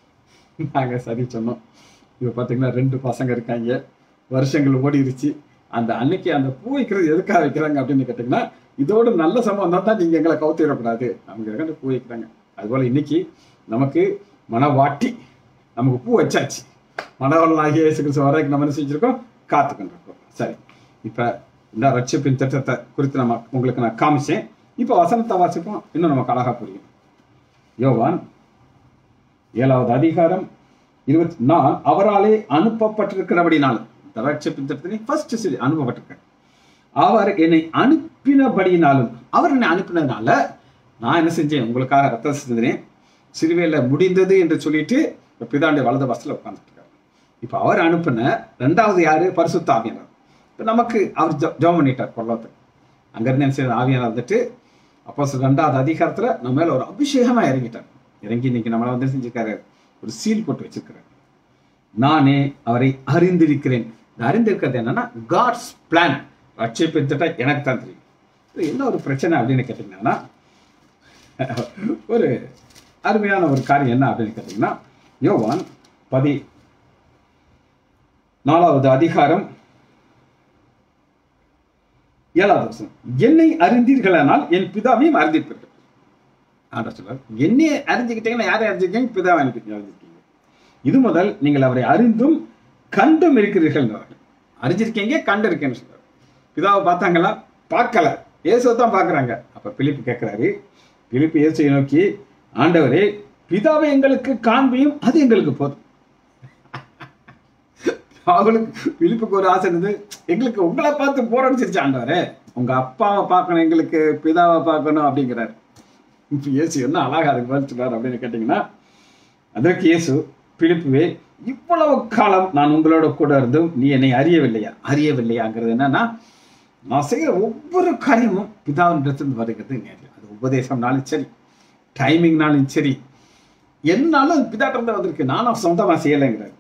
நாங்கள் சரி சொன்னோம் இப்போ பார்த்தீங்கன்னா ரெண்டு பசங்க இருக்காங்க வருஷங்கள் ஓடிருச்சு அந்த அன்னைக்கு அந்த பூ வைக்கிறது எதுக்காக வைக்கிறாங்க அப்படின்னு கேட்டிங்கன்னா இதோட நல்ல சம்பவம் தான் நீங்கள் எங்களை கவுத்திடக்கூடாது நமக்கு எதுக்காக பூ வைக்கிறாங்க அதுபோல் இன்னைக்கு நமக்கு மனவாட்டி நமக்கு பூ வச்சாச்சு மனவர்களாகிய இயேசு கிறிஸ்து வரைக்கும் நம்ம என்ன செஞ்சிருக்கோம் காத்துக்கிட்டு இருக்கோம் சரி இப்போ இந்த ரட்சிப்பின் திட்டத்தை குறித்து நம்ம உங்களுக்கு நான் காமிச்சேன் இப்போ வசனத்தை வாசிப்போம் இன்னும் நமக்கு அழகா புரியும் யோவான் ஏழாவது அதிகாரம் இருபத்தி நான் அவராலே அனுப்பப்பட்டிருக்கிறபடினால் இந்த ரட்சிப்பின் திட்டத்திலே ஃபர்ஸ்ட் சரி அனுப்பப்பட்டிருக்கேன் அவர் என்னை அனுப்பினபடினாலும் அவர் என்னை அனுப்பினதுனால நான் என்ன செஞ்சேன் உங்களுக்காக ரத்தம் செஞ்சேன் சிறுவையில் முடிந்தது என்று சொல்லிட்டு இப்ப பிதாண்டி வலது பஸ்ல உட்கார்ந்துட்டு இருக்காரு இப்போ அவர் அனுப்பின ரெண்டாவது யாரு பரிசுத்த ஆவியானவர் இப்போ நமக்கு அவர் ஜெ- ஜெபம் பண்ணிட்டார் கொல்லத்துக்கு அங்கிருந்து என்ன செய்ய ஆவியானவர் வந்துட்டு அப்போ ரெண்டாவது அதிகாரத்துல நம்ம மேல ஒரு அபிஷேகமா இறங்கிட்டார் இறங்கி இன்னைக்கு நம்மள வந்து செஞ்சிருக்காரு ஒரு சீல் போட்டு வச்சிருக்கிறார் நானே அவரை அறிந்திருக்கிறேன் இந்த அறிந்திருக்கிறது என்னன்னா காட்ஸ் பிளான் ரட்சிப்பு திட்டம் எனக்கு தான் தெரியும் இது என்ன ஒரு பிரச்சனை அப்படின்னு கேட்டீங்கன்னா ஒரு அருமையான ஒரு காரியம் என்ன அப்படின்னு கேட்டீங்கன்னா யோவான் பதி நாலாவது அதிகாரம் ஏழாவது வசனம் என்னை அறிந்தீர்களானால் என் பிதாவையும் அறிந்திருப்பீர்கள் ஆண்டவர் சொல்றார் என்னை அறிஞ்சுக்கிட்டீங்கன்னா யாரை அறிஞ்சிருக்கீங்க பிதாவை அனுப்பி அறிஞ்சிருக்கீங்க இது முதல் நீங்கள் அவரை அறிந்தும் கண்டும் இருக்கிறீர்கள் என்றார்கள். அறிஞ்சிருக்கீங்க கண்டு இருக்கேன்னு சொல்றாரு பிதாவை பார்த்தாங்களா பார்க்கல இயேசுவை தான் பார்க்கறாங்க அப்ப பிலிப்பு கேட்கிறாரு பிலிப்பு இயேசுவை நோக்கி ஆண்டவரே பிதாவை எங்களுக்கு காண்பியும் அது எங்களுக்கு போதும் அவளுக்கு பிலிப்புக்கு ஒரு ஆசை இருந்தது எங்களுக்கு உங்களை பார்த்து போர் அடிச்சிருச்சு ஆண்டவரே உங்க அப்பாவை பார்க்கணும் எங்களுக்கு பிதாவை பார்க்கணும் அப்படிங்கிறாரு இப்ப இயேசு என்ன அழகா அதுக்கு பதில் சொல்றாரு அப்படின்னு கேட்டீங்கன்னா அதற்கு இயேசு பிலிப்புவே இவ்வளவு காலம் நான் உங்களோட கூட இருந்தும் நீ என்னை அறியவில்லையா அறியவில்லையாங்கிறது என்னன்னா நான் செய்கிற ஒவ்வொரு காரியமும் பிதாவினிடத்திலிருந்து வருகிறது நேரில் அது உபதேசம்னாலும் சரி டைமிங்னாலும் சரி என்னாலும் அது பிதாட்டிருந்து வந்திருக்கு நானும் சொந்தமா செய்யலைங்கிறார்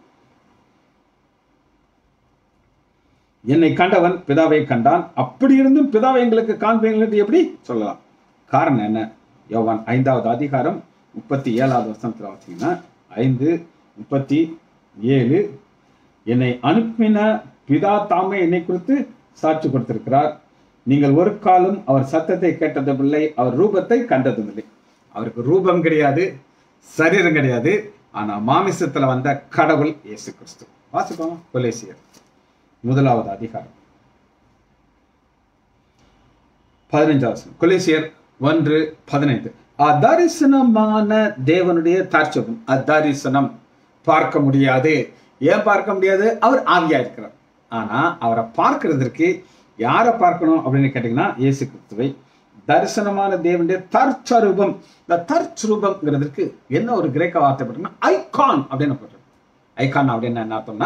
என்னை கண்டவன் பிதாவை கண்டான் அப்படி இருந்தும் பிதாவை எங்களுக்கு காண்பீங்கள் என்று எப்படி சொல்லலாம் காரணம் என்ன யோவான் ஐந்தாவது அதிகாரம் முப்பத்தி ஏழாவது வசனத்தில் பார்த்தீங்கன்னா ஐந்து முப்பத்தி ஏழு என்னை அனுப்பின பிதா தாமே என்னை குறித்து சாட்சி கொடுத்திருக்கிறார் நீங்கள் ஒரு காலம் அவர் சத்தத்தை கேட்டதும் இல்லை அவர் ரூபத்தை கண்டதும் இல்லை அவருக்கு ரூபம் கிடையாது சரீரம் கிடையாது ஆனா மாமிசத்துல வந்த கடவுள் இயேசு கிறிஸ்து வாசிப்போம் கொலேசியர் முதலாவது அதிகாரம் பதினைஞ்சாவது வசனம். கொலேசியர் ஒன்று பதினைந்து அதரிசனமான தேவனுடைய தாட்சபம் அதரிசனம் பார்க்க முடியாது ஏன் பார்க்க முடியாது அவர் ஆவியா இருக்கிறார் ஆனா அவரை பார்க்கிறதற்கு யாரை பார்க்கணும் அப்படின்னு கேட்டீங்கன்னா இயேசு கிறிஸ்துவை தரிசனமான தேவனுடைய தற்சரூபம் இந்த தற்சரூபம்ங்கிறதுக்கு என்ன ஒரு கிரேக்க வார்த்தை போட்டோம்னா ஐகான் அப்படின்னு போட்டிருக்கு ஐகான் அப்படின்னு என்ன அர்த்தம்னா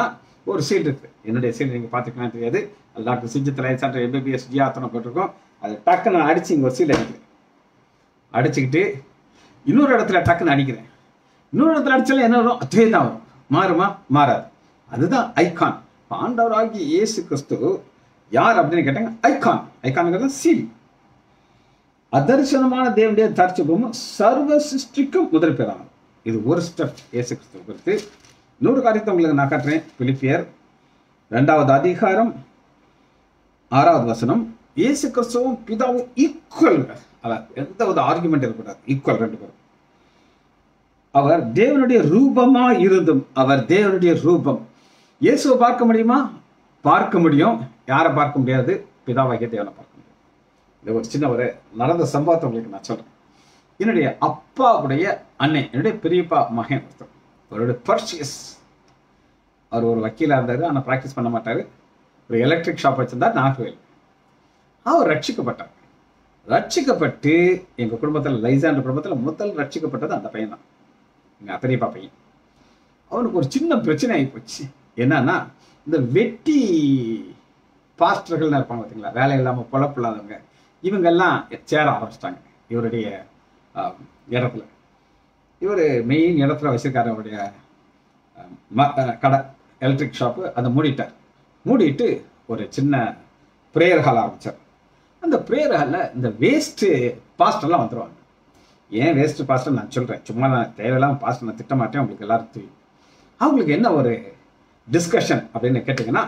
ஒரு சீல் இருக்கு என்னுடைய சீல் நீங்கள் பார்த்துக்கலாம் தெரியாது அது டாக்டர் சிஜித் லைசாண்டர் எம்பிபிஎஸ் ஜியாத்தனை போட்டிருக்கோம் அது டக்குன்னு அடிச்சு இங்கே ஒரு சீல் அடிக்கிறேன் அடிச்சுக்கிட்டு இன்னொரு இடத்துல டக்குன்னு அடிக்கிறேன் இன்னொரு இடத்துல அடிச்சாலும் என்ன வரும் அதே தான் வரும் மாறுமா மாறாது அதுதான் ஐகான் ஆண்டவராகிய இயேசு கிறிஸ்து யார் அப்படின்னு கேட்டாங்க ஐகான் ஐகானுங்கிறது சீல் அதர்சனமான தேவனுடைய தற்சபமும் சர்வ சிருஷ்டிக்கும் முதல் பெறாமல் இது ஒரு ஸ்டெப் இயேசு கிறிஸ்துவ குறித்து இன்னொரு காரியத்தை உங்களுக்கு நான் காட்டுறேன் பிலிப்பியர் ரெண்டாவது அதிகாரம் ஆறாவது வசனம் இயேசு கிறிஸ்துவும் பிதாவும் ஈக்குவல் அதான் எந்த ஒரு ஆர்குமெண்ட் இருக்கக்கூடாது ஈக்குவல் ரெண்டு பேரும் அவர் தேவனுடைய ரூபமா இருந்தும் அவர் தேவனுடைய ரூபம் இயேசுவை பார்க்க முடியுமா பார்க்க முடியும் யாரை பார்க்க முடியாது பிதாவாகிய தேவனை பார்க்க முடியும் இது ஒரு சின்ன ஒரு நடந்த சம்பவத்தை உங்களுக்கு நான் சொல்றேன் என்னுடைய அப்பாவுடைய அண்ணன் என்னுடைய பெரியப்பா மகன் ஒருத்தர் அவருடைய பர்ச்சேஸ் அவர் ஒரு வக்கீலாக இருந்தார் ஆனால் ப்ராக்டிஸ் பண்ண மாட்டார் ஒரு எலக்ட்ரிக் ஷாப் வச்சிருந்தார் நாகர்வேல் அவர் ரட்சிக்கப்பட்டார் ரட்சிக்கப்பட்டு எங்கள் குடும்பத்தில் லைசான்ற குடும்பத்தில் முதல் ரட்சிக்கப்பட்டது அந்த பையன் தான் எங்கள் பெரியப்பா பையன் அவனுக்கு ஒரு சின்ன பிரச்சனை ஆகி போச்சு என்னன்னா இந்த வெட்டி பாஸ்டர்கள்னு இருப்பாங்க பார்த்தீங்களா வேலை இல்லாமல் பொழப்பு இல்லாதவங்க இவங்கெல்லாம் சேர ஆரம்பிச்சிட்டாங்க இவருடைய ஆஹ், இடத்துல இவர் மெயின் இடத்துல வச்சிருக்காரு அவருடைய ஆஹ், ம- ஆஹ், கடை எலக்ட்ரிக் ஷாப்பு அதை மூடிட்டார் மூடிட்டு ஒரு சின்ன ப்ரேயர் ஹால் ஆரம்பிச்சார் அந்த ப்ரேயர் ஹாலில் இந்த வேஸ்ட்டு பாஸ்டர்லாம் வந்துருவாங்க ஏன் வேஸ்ட் பாஸ்டர் நான் சொல்கிறேன் சும்மா நான் தேவையில்லாம பாஸ்டர் நான் திட்ட மாட்டேன் உங்களுக்கு எல்லாரும் தெரியும் அவங்களுக்கு என்ன ஒரு டிஸ்கஷன் அப்படின்னு கேட்டிங்கன்னா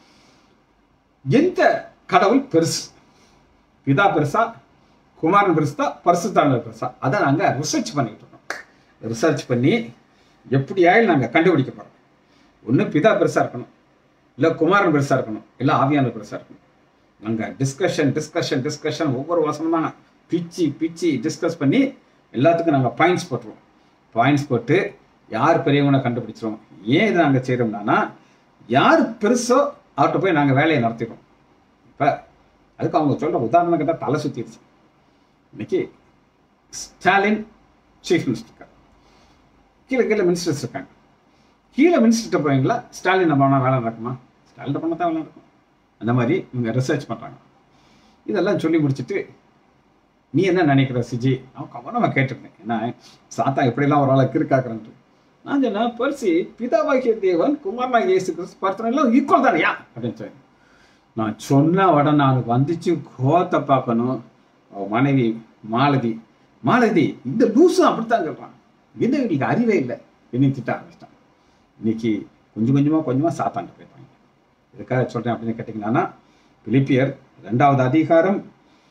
எந்த கடவுள் பெருசு பிதா பெருசா குமாரன் பெருசா பரிசுத்தாண்டவர் பெருசா அதை நாங்கள் ரிசர்ச் பண்ணிட்டு இருக்கோம் ரிசர்ச் பண்ணி எப்படியாயும் நாங்கள் கண்டுபிடிக்க போகிறோம் ஒன்று பிதா பெருசாக இருக்கணும் இல்லை குமாரன் பெருசாக இருக்கணும் இல்லை ஆவியான பெருசாக இருக்கணும் நாங்கள் டிஸ்கஷன் டிஸ்கஷன் டிஸ்கஷன் ஒவ்வொரு வசனமாக பிச்சு பிச்சு டிஸ்கஸ் பண்ணி எல்லாத்துக்கும் நாங்கள் பாயிண்ட்ஸ் போட்டுருவோம் பாயிண்ட்ஸ் போட்டு யார் பெரியவனை கண்டுபிடிச்சிருவோம் ஏன் இதை நாங்கள் செய்கிறோம்னா யார் பெருசோ அவர்கிட்ட போய் நாங்கள் வேலையை நடத்திடுவோம் இப்போ அதுக்கு அவங்க சொல்கிற உதாரணம் கேட்டால் தலை சுற்றிடுச்சு இன்னைக்கு ஸ்டாலின் சீஃப் மினிஸ்டர் இருக்கார் கீழே கீழே மினிஸ்டர்ஸ் இருக்காங்க கீழே மினிஸ்டர்கிட்ட போவீங்களா ஸ்டாலின் பண்ணால் வேலை நடக்குமா ஸ்டாலின் பண்ணால் தான் வேலை நடக்கும் அந்த மாதிரி இவங்க ரிசர்ச் பண்ணுறாங்க இதெல்லாம் சொல்லி முடிச்சுட்டு நீ என்ன நினைக்கிற சிஜி அவன் கவனமாக கேட்டிருந்தேன் என்ன சாத்தா எப்படிலாம் ஒரு ஆளை கிறுக்காக்குறன்ட்டு நான் சொன்னேன் பரிசி பிதாவாகிய தேவன் குமாரனாகிய இயேசு கிறிஸ்து பர்த்தனை எல்லாம் ஈக்குவல் தானையா அப்படின்னு சொல்லி நான் சொன்ன உடனே நான் வந்துச்சு கோத்தை பார்க்கணும் அவ மனைவி மாலதி மாலதி இந்த லூசும் அப்படித்தான் சொல்கிறான் இது இவங்களுக்கு அறிவே இல்லை என்னை திட்ட ஆரம்பிச்சிட்டான் இன்னைக்கு கொஞ்சம் கொஞ்சமாக கொஞ்சமாக சாத்தாண்டு போயிருப்பாங்க எதுக்காக சொல்கிறேன் அப்படின்னு கேட்டிங்கன்னா பிலிப்பியர் ரெண்டாவது அதிகாரம்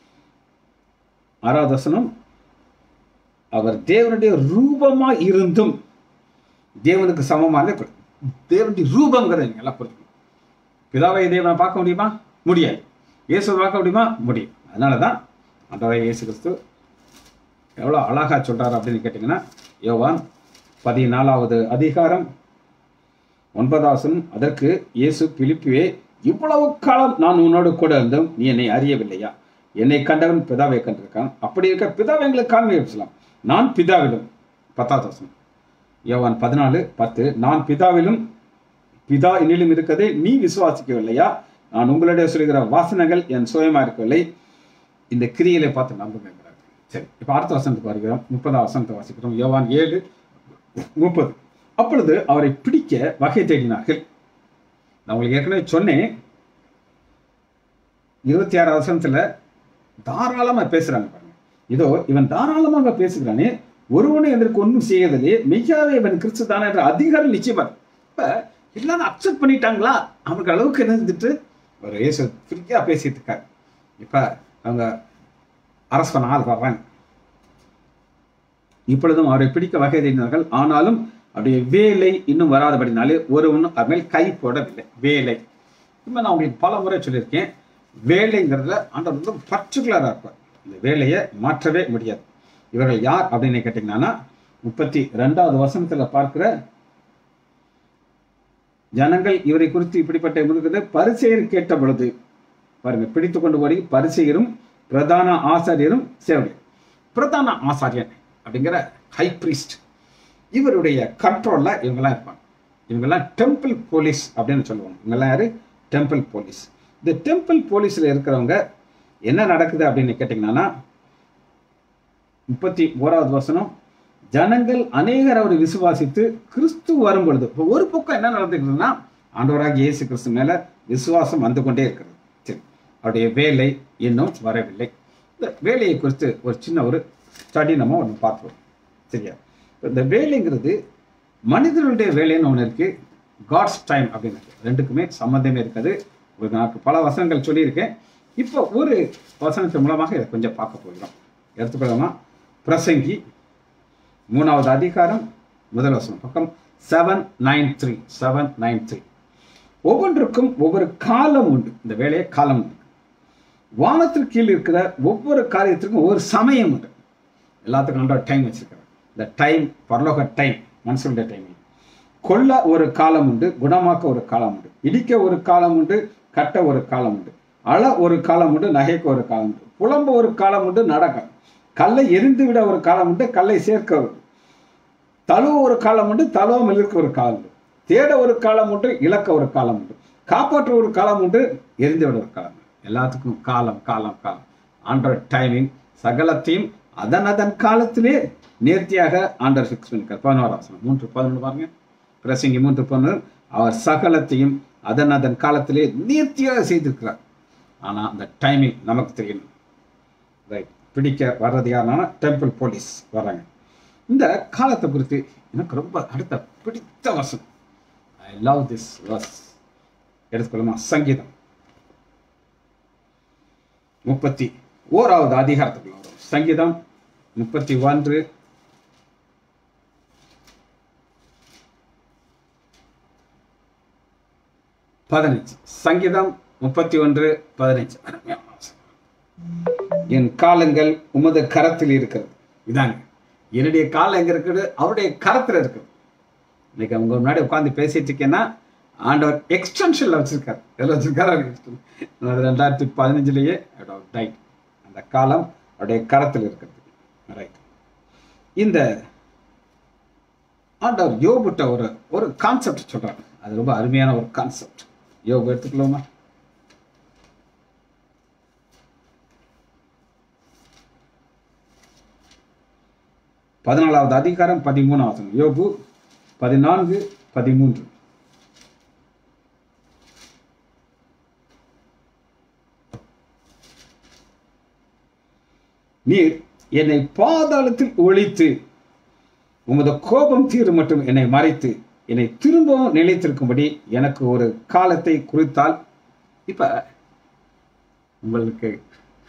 ஆறாவது வசனம் அவர் தேவனுடைய ரூபமா இருந்தும் தேவனுக்கு சமமான கு- தேவனுடைய ரூபங்கிறத நீங்க எல்லாம் புரிஞ்சுக்கணும் பிதாவை தேவனை பார்க்க முடியுமா முடியாது இயேசுவை பார்க்க முடியுமா முடியும் அதனால தான் ஆண்டவராகிய இயேசு கிறிஸ்து எவ்வளோ அழகா சொல்றாரு அப்படின்னு கேட்டிங்கன்னா யோவான் பதினாலாவது அதிகாரம் ஒன்பதாசன் அதற்கு இயேசு பிலிப்பியே இவ்வளவு காலம் நான் உன்னோடு கூட இருந்தும் நீ என்னை அறியவில்லையா என்னை கண்டவன் பிதாவை கண்டிருக்கான் அப்படி இருக்க பிதாவை எங்களுக்கு காண்பை சொல்லலாம் நான் பிதாவிலும் பத்தாவது வசனம் யோவான் பதினாலு பத்து நான் பிதாவிலும் பிதா என்னிலும் இருக்கதை நீ விசுவாசிக்கவில்லையா நான் உங்களிடையே சொல்லுகிற வாசனைகள் என் சுயமா இருக்கவில்லை இந்த கிரியைகளை பார்த்து நம்புங்கிறார் சரி இப்போ அடுத்த வசனத்துக்கு வருகிறோம் முப்பதாம் வசனத்தை வாசிக்கிறோம் யோவான் ஏழு முப்பது அப்பொழுது அவரை பிடிக்க வகை தேடினார்கள் நான் உங்களுக்கு ஏற்கனவே சொன்னேன் இருபத்தி ஆறு வசனத்துல தாராளமா பேசுறாங்க பாருங்க இதோ இவன் தாராளமாக பேசுகிறானே ஒருவனை இதற்கு ஒன்றும் செய்யதில்லையே மெய்யாவே இவன் கிறிஸ்து தானே என்ற அதிகாரம் நிச்சயமார் இப்ப எல்லாரும் அக்செப்ட் பண்ணிட்டாங்களா அவனுக்கு அளவுக்கு என்ன செஞ்சுட்டு ஒரு இயேசு ஃப்ரீயா பேசிட்டு இருக்காரு இப்ப அவங்க அரசு பண்ண ஆள் வர்றாங்க இப்பொழுதும் அவரை பிடிக்க வகை தேடினார்கள் ஆனாலும் அவருடைய வேலை இன்னும் வராதபடினாலே ஒருவனும் அவர் மேல் கை போடவில்லை வேலை இப்போ நான் உங்களுக்கு பல முறை சொல்லியிருக்கேன் வேலைங்கிறதுல ஆண்டவர் வந்து பர்டிகுலராக இருப்பார் இந்த வேலையை மாற்றவே முடியாது இவர்கள் யார் அப்படின்னு கேட்டிங்கன்னா முப்பத்தி ரெண்டாவது வசனத்துல பார்க்கிற ஜனங்கள் இவரை குறித்து இப்படிப்பட்ட இருக்கிறது பரிசெயர் கேட்ட பொழுது பாருங்க பிடித்து கொண்டு போய் பரிசெயரும் பிரதான ஆசாரியரும் சேவலை பிரதான ஆசாரியன் அப்படிங்கிற ஹை priest இவருடைய கண்ட்ரோல்ல இவங்கெல்லாம் இருப்பாங்க இவங்கெல்லாம் டெம்பிள் போலீஸ் அப்படின்னு சொல்லுவாங்க இவங்கெல்லாம் யாரு டெம்பிள் போலீஸ் இந்த டெம்பிள் போலீஸில் இருக்கிறவங்க என்ன நடக்குது அப்படின்னு கேட்டிங்கன்னா முப்பத்தி ஓராவது வசனம் ஜனங்கள் அநேகர் அவரை விசுவாசித்து கிறிஸ்து வரும் பொழுது இப்போ ஒரு பக்கம் என்ன நடந்துக்குதுன்னா ஆண்டவராக இயேசு கிறிஸ்து மேல விசுவாசம் வந்து கொண்டே இருக்கிறது சரி அவருடைய வேலை இன்னும் வரவில்லை இந்த வேலையை குறித்து ஒரு சின்ன ஒரு ஸ்டடி நம்ம ஒன்று பார்ப்போம் சரியா இந்த வேலைங்கிறது மனிதனுடைய வேலைன்னு ஒன்று இருக்கு காட்ஸ் டைம் அப்படின்னு இருக்கு. ரெண்டுக்குமே சம்மந்தமே இருக்காது ஒரு நான் பல வசனங்கள் சொல்லியிருக்கேன் இப்போ ஒரு வசனத்தின் மூலமாக இதை கொஞ்சம் பார்க்க போகிறோம் எடுத்துக்கொள்ளலாமா பிரசங்கி மூணாவது அதிகாரம் முதல் வசனம் பக்கம் seven nine three seven nine three ஒவ்வொன்றுக்கும் ஒவ்வொரு காலம் உண்டு இந்த வேலையை காலம் உண்டு வானத்திற்கு கீழ் இருக்கிற ஒவ்வொரு காரியத்திற்கும் ஒவ்வொரு சமயம் உண்டு எல்லாத்துக்கும் ஆண்டவர் டைம் வச்சிருக்காரு இந்த டைம் பரலோக டைம் மனுஷனுடைய டைமிங் கொல்ல ஒரு காலம் உண்டு குணமாக்க ஒரு காலம் உண்டு இடிக்க ஒரு காலம் உண்டு கட்ட ஒரு காலம் உண்டு அழ ஒரு காலம் உண்டு நகைக்க ஒரு காலம் உண்டு புலம்ப ஒரு காலம் உண்டு நடக்க கல்லை எரிந்து விட ஒரு காலம் உண்டு கல்லை சேர்க்க ஒரு தழுவ ஒரு காலம் உண்டு தழுவாமல் இருக்க ஒரு காலம் உண்டு தேட ஒரு காலம் உண்டு இழக்க ஒரு காலம் உண்டு காப்பாற்ற ஒரு காலம் உண்டு எரிந்து விட ஒரு காலம் உண்டு எல்லாத்துக்கும் காலம் காலம் காலம் ஆண்டவர் டைமிங் சகலத்தையும் அதன் அதன் காலத்திலே நேர்த்தியாக ஆண்டவர் ஃபிக்ஸ் பண்ணிருக்கார் பதினோரு வசனம் மூன்று பதினொன்று பாருங்க பிரசங்கி மூன்று பதினொன்று அவர் சகலத்தையும் அதன் அதன் காலத்திலே நேர்த்தியாக செய்திருக்கிறார் ஆனா அந்த டைமிங் நமக்கு தெரியணும் ரைட் பிடிக்க வர்றது யாருன்னா டெம்பிள் போலீஸ் வர்றாங்க இந்த காலத்தை குறித்து எனக்கு ரொம்ப அடுத்த பிடித்த வசனம் ஐ லவ் திஸ் வஸ் எடுத்துக்கொள்ளுமா சங்கீதம் முப்பத்தி ஓராவது அதிகாரத்துக்குள்ள வரும் சங்கீதம் முப்பத்தி ஒன்று பதினஞ்சு சங்கீதம் முப்பத்தி ஒன்று பதினஞ்சு அருமையான வசனம். என் காலங்கள் உமது கரத்தில் இருக்கிறது இதாங்க என்னுடைய காலம் எங்க இருக்குது அவருடைய கரத்துல இருக்குது இன்னைக்கு அவங்க முன்னாடி உட்காந்து பேசிட்டு இருக்கேன்னா ஆண்டவர் எக்ஸ்டென்ஷன்ல வச்சிருக்காரு எதில் வச்சிருக்காரு அது ரெண்டாயிரத்தி பதினஞ்சுலயே டைட் அந்த காலம் அவருடைய கரத்தில் இருக்கிறது ரைட் இந்த ஆண்டவர் யோபுட்ட ஒரு ஒரு கான்செப்ட் சொல்றாரு அது ரொம்ப அருமையான ஒரு கான்செப்ட் யோபு எடுத்துக்கலாமா பதினாலாவது அதிகாரம் பதிமூணாவது யோபு பதினான்கு பதிமூன்று நீர் என்னை பாதாளத்தில் ஒழித்து உமது கோபம் தீரும் மட்டும் என்னை மறைத்து என்னை திரும்பவும் நிலைத்திருக்கும்படி எனக்கு ஒரு காலத்தை குறித்தால் இப்ப உங்களுக்கு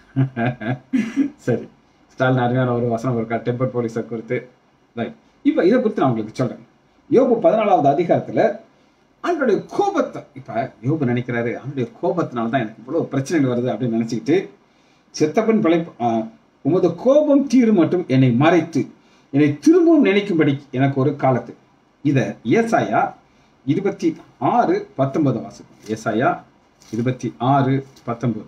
சரி ஸ்டாலின் அருமையான ஒரு வசனம் இருக்கா டெம்பர் போலீஸை குறித்து ரைட் இப்போ இதை குறித்து நான் உங்களுக்கு சொல்றேன் யோபு பதினாலாவது அதிகாரத்துல அவனுடைய கோபத்தை இப்ப யோபு நினைக்கிறாரு அவனுடைய கோபத்தினால தான் எனக்கு இவ்வளவு பிரச்சனைகள் வருது அப்படின்னு நினைச்சுக்கிட்டு செத்தப்பன் பிழை உமது கோபம் தீரும் மட்டும் என்னை மறைத்து என்னை திரும்பவும் நினைக்கும்படி எனக்கு ஒரு காலத்து இதை ஏசாயா இருபத்தி ஆறு பத்தொன்பது வாசகம் ஏசாயா இருபத்தி ஆறு பத்தொன்பது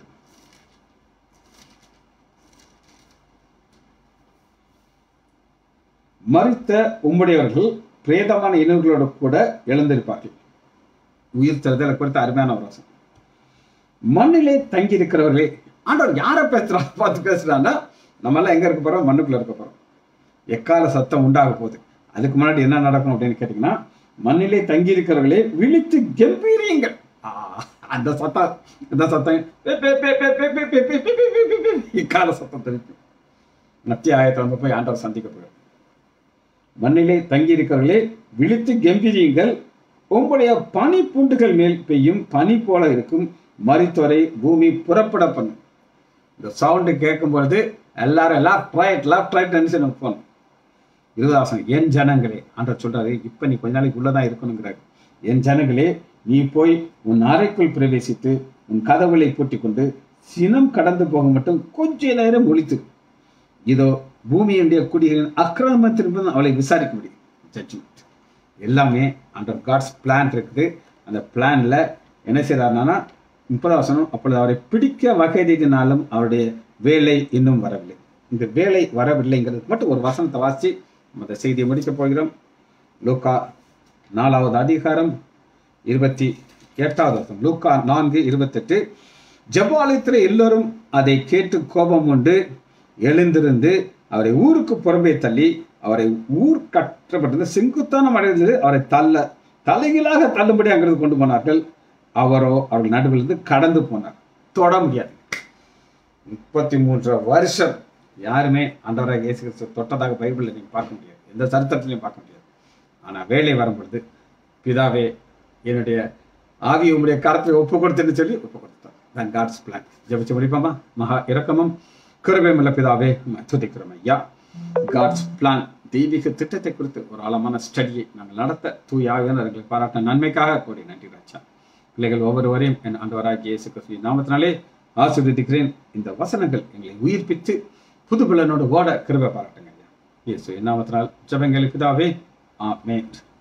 மறித்த உம்முடையவர்கள் பிரேதமான இனங்களோட கூட எழுந்திருப்பார்கள் உயிர் தருதலை குறித்த அருமையான ஒரு வசனம் மண்ணிலே தங்கி இருக்கிறவர்களே ஆண்டவர் யாரை பேசுறா பார்த்து பேசுறான்னா நம்ம எல்லாம் எங்க இருக்க போறோம் மண்ணுக்குள்ள இருக்க போறோம் எக்கால சத்தம் உண்டாக போகுது அதுக்கு முன்னாடி என்ன நடக்கும் அப்படின்னு கேட்டீங்கன்னா மண்ணிலே தங்கி இருக்கிறவர்களே விழித்து கம்பீரியுங்கள் ஆ, அந்த சத்தம் இந்த சத்தம் பே, பே, பே, பே, பே, பே, பே, பே, பே, பே, பே, பே, பே, இக்கால சத்தம் திருப்பி மத்திய ஆயத்தை வந்து போய் ஆண்டவர் சந்திக்க போகிறோம் மண்ணிலே தங்கியிருக்கிறவர்களே விழித்து கம்பீரியுங்கள் உங்களுடைய பனி பூண்டுகள் மேல் பெய்யும் பனி போல இருக்கும் மரித்தோரை பூமி புறப்பட பண்ணும் இந்த சவுண்டு கேட்கும் பொழுது எல்லாரும் லெஃப்ட் ரைட் லெஃப்ட் ரைட் நினைச்சு நம்ம போகணும் இருதாசன் என் ஜனங்களே ஆண்டவர் சொல்றாரு இப்ப நீ கொஞ்ச நாளைக்கு உள்ளதான் இருக்கணுங்கிறாரு என் ஜனங்களே நீ போய் உன் அறைக்குள் பிரவேசித்து உன் கதவுகளை பூட்டிக் கொண்டு சினம் கடந்து போக மட்டும் கொஞ்ச நேரம் ஒழித்து இதோ பூமியுடைய குடிகளின் அக்கிரமத்திலிருந்து அவளை விசாரிக்க முடியும் ஜட்ஜ்மெண்ட் எல்லாமே அண்டர் காட்ஸ் பிளான் இருக்குது அந்த பிளான்ல என்ன செய்யறாருனா முப்பதாம் வசனம் அப்பொழுது அவரை பிடிக்க வகை தேடினாலும் அவருடைய வேலை இன்னும் வரவில்லை இந்த வேலை வரவில்லைங்கிறது மட்டும் ஒரு வசனத்தை வாசிச்சு நம்ம அந்த செய்தியை முடிக்க போகிறோம் லூக்கா நாலாவது அதிகாரம் இருபத்தி எட்டாவது வசனம் லூக்கா நான்கு இருபத்தெட்டு ஜபாலயத்தில் எல்லோரும் அதை கேட்டு கோபம் உண்டு எழுந்திருந்து அவரை ஊருக்கு புறம்பே தள்ளி அவரை ஊர் கட்டப்பட்டது செங்குத்தான அடைந்தது அவரை தள்ள தலைகீழாக தள்ளும்படி அங்கிருந்து கொண்டு போனார்கள் அவரோ அவர்கள் நடுவிலிருந்து கடந்து போனார் தொட முடியாது முப்பத்தி மூன்று வருஷம் யாருமே ஆண்டவராக இயேசு கிறிஸ்து தொட்டதாக பைபிளில் நீங்கள் பார்க்க முடியாது எந்த சரித்திரத்திலையும் பார்க்க முடியாது ஆனால் வேலை வரும்பொழுது பிதாவே என்னுடைய ஆவி உம்முடைய கரத்தில் ஒப்பு கொடுத்துன்னு சொல்லி ஒப்பு கொடுத்தார் தான் காட்ஸ் பிளான் ஜெபிச்சு முடிப்போமா மகா இரக்கமும் கிருபையுமுள்ள பிதாவே உம்மை துதிக்கிறோம் ஐயா காட்ஸ் பிளான் தெய்வீக திட்டத்தை குறித்து ஒரு ஆழமான ஸ்டடியை நாங்கள் நடத்த தூயாவினர்களை பாராட்ட நன்மைக்காக கூடி நன்றி ராஜா பிள்ளைகள் ஒவ்வொருவரையும் என் ஆண்டவராகிய இயேசு கிறிஸ்துவின் நாமத்தினாலே ஆசீர்வதிக்கிறேன் இந்த வசனங்கள் எங்களை உயிர்ப்பித்து புது பிள்ளனோடு ஓட கிருபை பாராட்டுங்க ஐயா இயேசு நாமத்தினால் ஜபங்களை பிதாவே ஆமென்